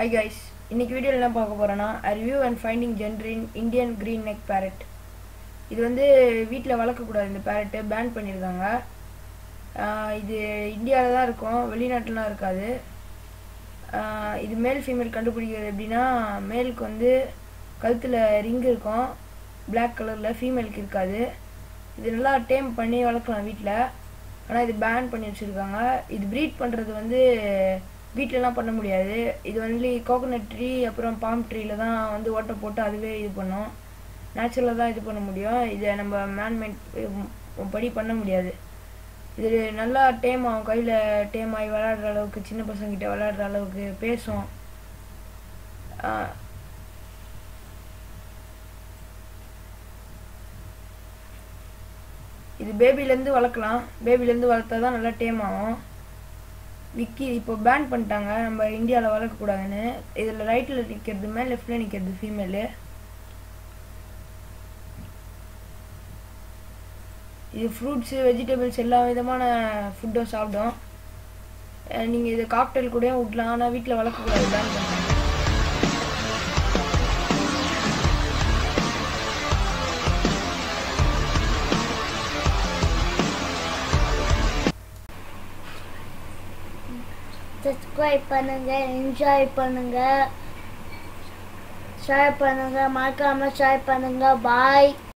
hi guys இன்னைக்கு வீடியோவில் என்ன பார்க்க போகிறோன்னா ரிவ்யூ அண்ட் ஃபைண்டிங் ஜென்ரின் இந்தியன் க்ரீன் நெக் பேரட் இது வந்து வீட்டில் வளர்க்கக்கூடாது இந்த பேரட்டு பேன் பண்ணியிருக்காங்க ஆஹ் இது இந்தியாவில் தான் இருக்கும் வெளிநாட்டுலாம் இருக்காது ஆஹ் இது மேல் ஃபீமேல் கண்டுபிடிக்கிறது எப்படின்னா மேலுக்கு வந்து கழுத்தில் ரிங் இருக்கும் Black கலரில் ஃபீமேலுக்கு இருக்காது இது நல்லா டேம் பண்ணி வளர்க்கலாம் வீட்டில் ஆனால் இது பேன் பண்ணி வச்சுருக்காங்க இது ப்ரீட் பண்ணுறது வந்து வீட்டிலலாம் பண்ண முடியாது இது வந்து கோகோனட் ட்ரீ அப்புறம் பாம் ட்ரீல தான் வந்து ஓட்டை போட்டு அதுவே இது பண்ணும் நேச்சுரலாக தான் இது பண்ண முடியும் இதை நம்ம மேன்மேட் படி பண்ண முடியாது இது நல்லா டேம் ஆகும் கையில் டேம் ஆகி விளையாடுற அளவுக்கு சின்ன பசங்கிட்ட விளையாடுற அளவுக்கு பேசும் ஆஹ் இது பேபிலேருந்து வளர்க்கலாம் பேபிலேருந்து வளர்த்தா தான் நல்லா டேம் ஆகும் விக்கி இப்போ பேன் பண்ணிட்டாங்க நம்ம இந்தியாவில் வளர்க்கக்கூடாதுன்னு இதில் ரைட்டில் நிற்கிறது மேல் லெஃப்டில் நிற்கிறது ஃபீமேலு இது ஃப்ரூட்ஸு வெஜிடபிள்ஸ் எல்லா விதமான ஃபுட்டும் சாப்பிடும் நீங்கள் இது காக்டெயில் கூடயும் விட்லாம் ஆனால் வீட்டில் வளர்க்கக்கூடாது பேன் பண்ணாங்க சப்ஸ்கிரைப் பண்ணுங்க என்ஜாய் பண்ணுங்க ஷேர் பண்ணுங்க மறக்காம ஷேர் பண்ணுங்க பாய்